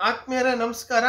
ಆತ್ಮೀಯರೇ ನಮಸ್ಕಾರ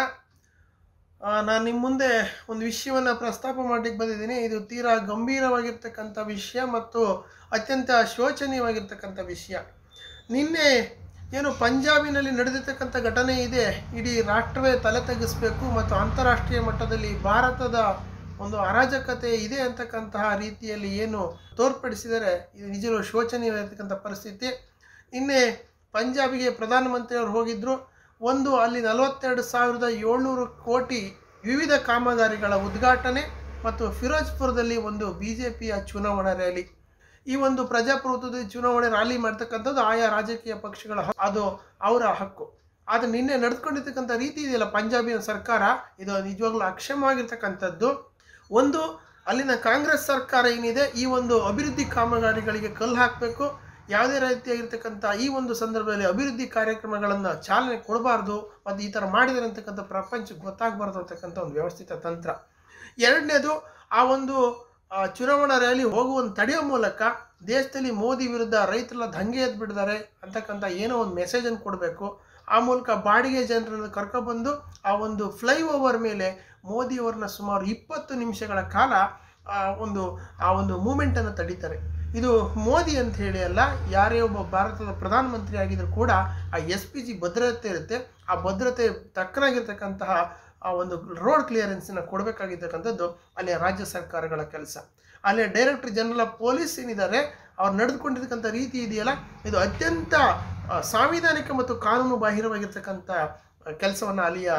ನಾನು ನಿಮ್ಮ ಮುಂದೆ ಒಂದು ವಿಷಯವನ್ನು ಪ್ರಸ್ತಾಪ ಮಾಡಲಿಕ್ಕೆ ಬಂದಿದ್ದೀನಿ ಇದು ತೀರಾ ಗಂಭೀರವಾಗಿರ್ತಕ್ಕಂಥ ವಿಷಯ ಮತ್ತು ಅತ್ಯಂತ ಶೋಚನೀಯವಾಗಿರ್ತಕ್ಕಂಥ ವಿಷಯ ನಿನ್ನೆ ಏನು ಪಂಜಾಬಿನಲ್ಲಿ ನಡೆದಿರ್ತಕ್ಕಂಥ ಘಟನೆ ಇದೆ ಇಡೀ ರಾಷ್ಟ್ರವೇ ತಲೆ ತಗ್ಗಿಸ್ಬೇಕು ಮತ್ತು ಅಂತಾರಾಷ್ಟ್ರೀಯ ಮಟ್ಟದಲ್ಲಿ ಭಾರತದ ಒಂದು ಅರಾಜಕತೆ ಇದೆ ಅಂತಕ್ಕಂತಹ ರೀತಿಯಲ್ಲಿ ಏನು ತೋರ್ಪಡಿಸಿದರೆ ಇದು ನಿಜವೂ ಶೋಚನೀಯವಾಗಿರ್ತಕ್ಕಂಥ ಪರಿಸ್ಥಿತಿ ನಿನ್ನೆ ಪಂಜಾಬಿಗೆ ಪ್ರಧಾನಮಂತ್ರಿಯವರು ಹೋಗಿದ್ದರು ಒಂದು ಅಲ್ಲಿ ನಲವತ್ತೆರಡು ಸಾವಿರದ ಏಳ್ನೂರು ಕೋಟಿ ವಿವಿಧ ಕಾಮಗಾರಿಗಳ ಉದ್ಘಾಟನೆ ಮತ್ತು ಫಿರೋಜ್ಪುರದಲ್ಲಿ ಒಂದು ಬಿ ಜೆ ಪಿಯ ಚುನಾವಣಾ ರ್ಯಾಲಿ ಈ ಒಂದು ಪ್ರಜಾಪ್ರಭುತ್ವದ ಚುನಾವಣೆ ರ್ಯಾಲಿ ಮಾಡ್ತಕ್ಕಂಥದ್ದು ಆಯಾ ರಾಜಕೀಯ ಪಕ್ಷಗಳ ಹ- ಅದು ಅವರ ಹಕ್ಕು ಆದರೆ ನಿನ್ನೆ ನಡೆದುಕೊಂಡಿರ್ತಕ್ಕಂಥ ರೀತಿ ಇದೆಯಲ್ಲ ಪಂಜಾಬಿನ ಸರ್ಕಾರ ಇದು ನಿಜವಾಗ್ಲೂ ಅಕ್ಷಮವಾಗಿರ್ತಕ್ಕಂಥದ್ದು ಒಂದು ಅಲ್ಲಿನ ಕಾಂಗ್ರೆಸ್ ಸರ್ಕಾರ ಏನಿದೆ ಈ ಒಂದು ಅಭಿವೃದ್ಧಿ ಕಾಮಗಾರಿಗಳಿಗೆ ಕಲ್ಲು ಹಾಕಬೇಕು ಯಾವುದೇ ರೀತಿಯಾಗಿರ್ತಕ್ಕಂಥ ಈ ಒಂದು ಸಂದರ್ಭದಲ್ಲಿ ಅಭಿವೃದ್ಧಿ ಕಾರ್ಯಕ್ರಮಗಳನ್ನು ಚಾಲನೆ ಕೊಡಬಾರ್ದು ಮತ್ತು ಈ ಥರ ಮಾಡಿದರೆ ಅಂತಕ್ಕಂಥ ಪ್ರಪಂಚಕ್ಕೆ ಗೊತ್ತಾಗಬಾರ್ದು ಅಂತಕ್ಕಂಥ ಒಂದು ವ್ಯವಸ್ಥಿತ ತಂತ್ರ ಎರಡನೇದು ಆ ಒಂದು ಆ, ಚುನಾವಣಾ ರ್ಯಾಲಿ ಹೋಗುವಂತ ತಡೆಯೋ ಮೂಲಕ ದೇಶದಲ್ಲಿ ಮೋದಿ ವಿರುದ್ಧ ರೈತರೆಲ್ಲ ದಂಗೆ ಎದ್ದು ಬಿಟ್ಟಿದ್ದಾರೆ ಅಂತಕ್ಕಂಥ ಏನೋ ಒಂದು ಮೆಸೇಜನ್ನು ಕೊಡಬೇಕು ಆ ಮೂಲಕ ಬಾಡಿಗೆ ಜನರನ್ನು ಕರ್ಕೊಬಂದು ಆ ಒಂದು ಫ್ಲೈ ಓವರ್ ಮೇಲೆ ಮೋದಿಯವ್ರನ್ನ ಸುಮಾರು ಇಪ್ಪತ್ತು ನಿಮಿಷಗಳ ಕಾಲ ಆ ಒಂದು ಆ ಒಂದು ಮೂಮೆಂಟನ್ನು ತಡೀತಾರೆ ಇದು ಮೋದಿ ಅಂತ ಹೇಳಿ ಅಲ್ಲ ಯಾರೇ ಒಬ್ಬ ಭಾರತದ ಪ್ರಧಾನಮಂತ್ರಿ ಆಗಿದ್ರು ಕೂಡ ಆ ಎಸ್ ಪಿ ಜಿ ಭದ್ರತೆ ಇರುತ್ತೆ ಆ ಭದ್ರತೆ ತಕ್ಕನಾಗಿರ್ತಕ್ಕಂತಹ ಆ ಒಂದು ರೋಡ್ ಕ್ಲಿಯರೆನ್ಸನ್ನು ಕೊಡಬೇಕಾಗಿರ್ತಕ್ಕಂಥದ್ದು ಅಲ್ಲಿಯ ರಾಜ್ಯ ಸರ್ಕಾರಗಳ ಕೆಲಸ ಅಲ್ಲಿಯ ಡೈರೆಕ್ಟರ್ ಜನರಲ್ ಆಫ್ ಪೊಲೀಸ್ ಏನಿದ್ದಾರೆ ಅವ್ರು ನಡೆದುಕೊಂಡಿರ್ತಕ್ಕಂಥ ರೀತಿ ಇದೆಯಲ್ಲ ಇದು ಅತ್ಯಂತ ಆ, ಸಾಂವಿಧಾನಿಕ ಮತ್ತು ಕಾನೂನು ಬಾಹಿರವಾಗಿರ್ತಕ್ಕಂಥ ಕೆಲಸವನ್ನು ಅಲ್ಲಿಯ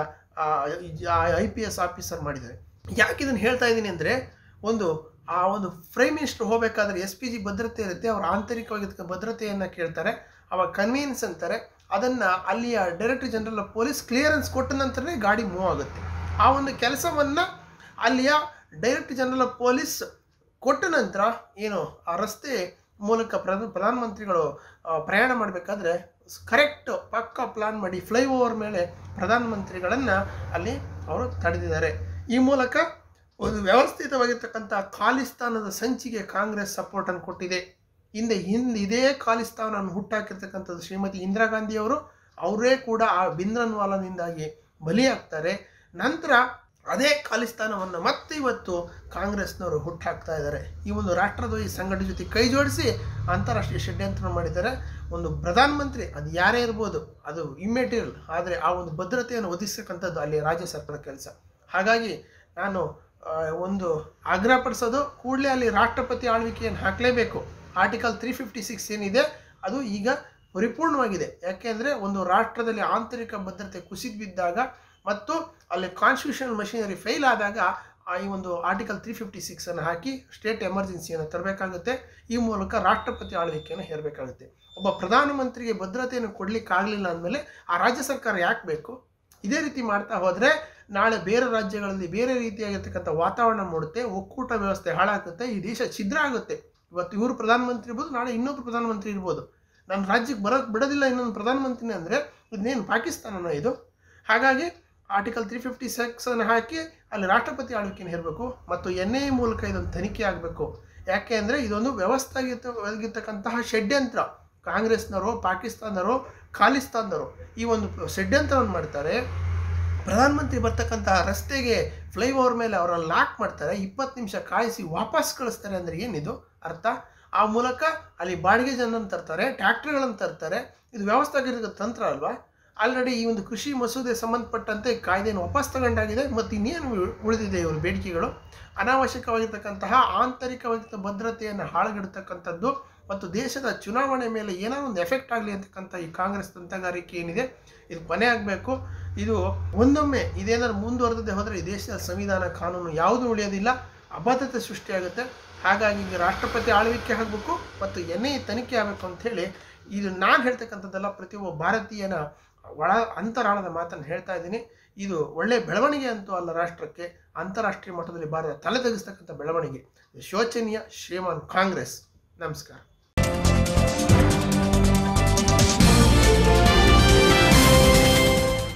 ಐ ಪಿ ಎಸ್ ಆಫೀಸರ್ ಮಾಡಿದ್ದಾರೆ ಯಾಕೆ ಇದನ್ನು ಹೇಳ್ತಾ ಇದ್ದೀನಿ ಅಂದರೆ ಒಂದು ಆ ಒಂದು ಪ್ರೈಮ್ ಮಿನಿಸ್ಟರ್ ಹೋಗಬೇಕಾದ್ರೆ ಎಸ್ ಪಿ ಜಿ ಭದ್ರತೆ ಇರುತ್ತೆ ಅವ್ರ ಆಂತರಿಕವಾಗಿರ್ತಕ್ಕ ಭದ್ರತೆಯನ್ನು ಕೇಳ್ತಾರೆ ಅವಾಗ ಕನ್ವೀನ್ಸ್ ಅಂತಾರೆ ಅದನ್ನು ಅಲ್ಲಿಯ director general of police clearance ಕೊಟ್ಟ ನಂತರನೇ ಗಾಡಿ ಮೂವ್ ಆಗುತ್ತೆ ಆ ಒಂದು ಕೆಲಸವನ್ನು ಅಲ್ಲಿಯ ಡೈರೆಕ್ಟರ್ ಜನರಲ್ ಆಫ್ ಪೊಲೀಸ್ ಕೊಟ್ಟ ನಂತರ ಏನು ಆ ರಸ್ತೆ ಮೂಲಕ ಪ್ರಧಾನ ಪ್ರಧಾನಮಂತ್ರಿಗಳು ಆ, ಪ್ರಯಾಣ ಮಾಡಬೇಕಾದ್ರೆ ಕರೆಕ್ಟ್ ಪಕ್ಕ ಪ್ಲಾನ್ ಮಾಡಿ ಫ್ಲೈ ಓವರ್ ಮೇಲೆ ಪ್ರಧಾನಮಂತ್ರಿಗಳನ್ನು ಅಲ್ಲಿ ಅವರು ತಡೆದಿದ್ದಾರೆ ಈ ಮೂಲಕ ಒಂದು ವ್ಯವಸ್ಥಿತವಾಗಿರ್ತಕ್ಕಂಥ ಖಾಲಿಸ್ತಾನದ ಸಂಚಿಗೆ ಕಾಂಗ್ರೆಸ್ ಸಪೋರ್ಟನ್ನು ಕೊಟ್ಟಿದೆ ಹಿಂದೆ ಹಿಂದೆ ಇದೇ ಖಾಲಿಸ್ತಾನವನ್ನು ಹುಟ್ಟಾಕಿರ್ತಕ್ಕಂಥದ್ದು ಶ್ರೀಮತಿ ಇಂದಿರಾ ಗಾಂಧಿಯವರು ಅವರೇ ಕೂಡ ಆ ಬಿಂದ್ರನ್ವಾಲನಿಂದಾಗಿ ಬಲಿಯಾಗ್ತಾರೆ ನಂತರ ಅದೇ ಖಾಲಿಸ್ತಾನವನ್ನು ಮತ್ತೆ ಇವತ್ತು ಕಾಂಗ್ರೆಸ್ನವರು ಹುಟ್ಟಾಕ್ತಾ ಇದ್ದಾರೆ ಈ ಒಂದು ರಾಷ್ಟ್ರದ್ರೋಹಿ ಸಂಘಟನೆ ಜೊತೆ ಕೈ ಜೋಡಿಸಿ ಅಂತಾರಾಷ್ಟ್ರೀಯ ಷಡ್ಯಂತ್ರ ಮಾಡಿದ್ದಾರೆ ಒಂದು ಪ್ರಧಾನಮಂತ್ರಿ ಅದು ಯಾರೇ ಇರ್ಬೋದು ಅದು ಇಮ್ಮೆಟೀರಿಯಲ್ ಆದರೆ ಆ ಒಂದು ಭದ್ರತೆಯನ್ನು ಒದಗಿಸ್ತಕ್ಕಂಥದ್ದು ಅಲ್ಲಿ ರಾಜ್ಯ ಸರ್ಕಾರದ ಕೆಲಸ ಹಾಗಾಗಿ ನಾನು ಆ, ಒಂದು ಆಗ್ರಹ ಪಡಿಸೋದು ಕೂಡಲೇ ಅಲ್ಲಿ ರಾಷ್ಟ್ರಪತಿ ಆಳ್ವಿಕೆಯನ್ನು ಹಾಕಲೇಬೇಕು ಆರ್ಟಿಕಲ್ ತ್ರೀ ಫಿಫ್ಟಿ ಸಿಕ್ಸ್ ಏನಿದೆ ಅದು ಈಗ ಪರಿಪೂರ್ಣವಾಗಿದೆ ಯಾಕೆಂದರೆ ಒಂದು ರಾಷ್ಟ್ರದಲ್ಲಿ ಆಂತರಿಕ ಭದ್ರತೆ ಕುಸಿದು ಬಿದ್ದಾಗ ಮತ್ತು ಅಲ್ಲಿ ಕಾನ್ಸ್ಟಿಟ್ಯೂಷನಲ್ ಮಷಿನರಿ ಫೇಲ್ ಆದಾಗ ಆ ಈ ಒಂದು ಆರ್ಟಿಕಲ್ ತ್ರೀ ಫಿಫ್ಟಿ ಸಿಕ್ಸನ್ನು ಹಾಕಿ ಸ್ಟೇಟ್ ಎಮರ್ಜೆನ್ಸಿಯನ್ನು ತರಬೇಕಾಗುತ್ತೆ ಈ ಮೂಲಕ ರಾಷ್ಟ್ರಪತಿ ಆಳ್ವಿಕೆಯನ್ನು ಹೇರಬೇಕಾಗುತ್ತೆ ಒಬ್ಬ ಪ್ರಧಾನಮಂತ್ರಿಗೆ ಭದ್ರತೆಯನ್ನು ಕೊಡಲಿಕ್ಕಾಗಲಿಲ್ಲ ಅಂದಮೇಲೆ ಆ ರಾಜ್ಯ ಸರ್ಕಾರ ಯಾಕೆ ಬೇಕು ಇದೇ ರೀತಿ ಮಾಡ್ತಾ ಹೋದರೆ ನಾಳೆ ಬೇರೆ ರಾಜ್ಯಗಳಲ್ಲಿ ಬೇರೆ ರೀತಿಯಾಗಿರ್ತಕ್ಕಂಥ ವಾತಾವರಣ ಮೂಡುತ್ತೆ ಒಕ್ಕೂಟ ವ್ಯವಸ್ಥೆ ಹಾಳಾಗುತ್ತೆ ಈ ದೇಶ ಛಿದ್ರ ಆಗುತ್ತೆ ಇವತ್ತು ಇವರು ಪ್ರಧಾನಮಂತ್ರಿ ಇರ್ಬೋದು ನಾಳೆ ಇನ್ನೊಬ್ಬರು ಪ್ರಧಾನಮಂತ್ರಿ ಇರ್ಬೋದು ನನ್ನ ರಾಜ್ಯಕ್ಕೆ ಬರೋಕ್ಕೆ ಬಿಡೋದಿಲ್ಲ ಇನ್ನೊಂದು ಪ್ರಧಾನಮಂತ್ರಿನೇ ಅಂದರೆ ಇದನ್ನೇನು ಪಾಕಿಸ್ತಾನನ ಇದು ಹಾಗಾಗಿ ಆರ್ಟಿಕಲ್ ತ್ರೀ ಫಿಫ್ಟಿ ಸಿಕ್ಸನ್ನು ಹಾಕಿ ಅಲ್ಲಿ ರಾಷ್ಟ್ರಪತಿ ಆಳ್ವಿಕೆಯನ್ನು ಹೇರಬೇಕು ಮತ್ತು ಎನ್ ಐ ಮೂಲಕ ಇದೊಂದು ತನಿಖೆ ಆಗಬೇಕು ಯಾಕೆ ಅಂದರೆ ಇದೊಂದು ವ್ಯವಸ್ಥೆಯಾಗಿರ್ತಕ್ಕಂತಹ ಷಡ್ಯಂತ್ರ ಕಾಂಗ್ರೆಸ್ನವರು ಪಾಕಿಸ್ತಾನದವರು ಖಾಲಿಸ್ತಾನದವರು ಈ ಒಂದು ಷಡ್ಯಂತ್ರವನ್ನು ಮಾಡ್ತಾರೆ ಪ್ರಧಾನಮಂತ್ರಿ ಬರ್ತಕ್ಕಂತಹ ರಸ್ತೆಗೆ ಫ್ಲೈ ಓವರ್ ಮೇಲೆ ಅವರನ್ನು ಲಾಕ್ ಮಾಡ್ತಾರೆ ಇಪ್ಪತ್ತು ನಿಮಿಷ ಕಾಯಿಸಿ ವಾಪಸ್ ಕಳಿಸ್ತಾರೆ ಅಂದರೆ ಏನಿದು ಅರ್ಥ ಆ ಮೂಲಕ ಅಲ್ಲಿ ಬಾಡಿಗೆ ಜನರನ್ನು ತರ್ತಾರೆ ಟ್ಯಾಕ್ಟ್ರಿಗಳನ್ನು ತರ್ತಾರೆ ಇದು ವ್ಯವಸ್ಥೆಗಿರೋ ತಂತ್ರ ಅಲ್ವಾ ಆಲ್ರೆಡಿ ಈ ಒಂದು ಕೃಷಿ ಮಸೂದೆ ಸಂಬಂಧಪಟ್ಟಂತೆ ಕಾಯ್ದೆಯನ್ನು ವಾಪಸ್ ತಗೊಂಡಾಗಿದೆ ಮತ್ತು ಇನ್ನೇನು ಉಳ್- ಉಳಿದಿದೆ ಇವರು ಬೇಡಿಕೆಗಳು ಅನಾವಶ್ಯಕವಾಗಿರ್ತಕ್ಕಂತಹ ಆಂತರಿಕವಾಗಿದ್ದ ಭದ್ರತೆಯನ್ನು ಹಾಳುಗೆಡ್ತಕ್ಕಂಥದ್ದು ಮತ್ತು ದೇಶದ ಚುನಾವಣೆ ಮೇಲೆ ಏನೋ ಒಂದು ಎಫೆಕ್ಟ್ ಆಗಲಿ ಅಂತಕ್ಕಂಥ ಈ ಕಾಂಗ್ರೆಸ್ ತಂತ್ರಗಾರಿಕೆ ಏನಿದೆ ಇದು ಕೊನೆ ಆಗಬೇಕು ಇದು ಒಂದೊಮ್ಮೆ ಇದೇನಾದ್ರು ಮುಂದುವರೆದೇ ಹೋದರೆ ಈ ದೇಶದ ಸಂವಿಧಾನ ಕಾನೂನು ಯಾವುದೂ ಉಳಿಯೋದಿಲ್ಲ ಅಬದ್ಧತೆ ಸೃಷ್ಟಿಯಾಗುತ್ತೆ ಹಾಗಾಗಿ ಈಗ ರಾಷ್ಟ್ರಪತಿ ಆಳ್ವಿಕೆ ಆಗಬೇಕು ಮತ್ತು ಎನ್ ಐ ತನಿಖೆ ಆಗಬೇಕು ಅಂಥೇಳಿ ಇದು ನಾನು ಹೇಳ್ತಕ್ಕಂಥದ್ದೆಲ್ಲ ಪ್ರತಿಯೊಬ್ಬ ಭಾರತೀಯನ ಒಳ ಅಂತರಾಳದ ಮಾತನ್ನು ಹೇಳ್ತಾ ಇದ್ದೀನಿ ಇದು ಒಳ್ಳೆಯ ಬೆಳವಣಿಗೆ ಅಂತೂ ಅಲ್ಲ ರಾಷ್ಟ್ರಕ್ಕೆ ಅಂತಾರಾಷ್ಟ್ರೀಯ ಮಟ್ಟದಲ್ಲಿ ಭಾರತ ತಲೆ ತೆಗೆಸ್ತಕ್ಕಂಥ ಬೆಳವಣಿಗೆ ಇದು ಶೋಚನೀಯ ಶ್ರೀಮಾನ್ ಕಾಂಗ್ರೆಸ್ ನಮಸ್ಕಾರ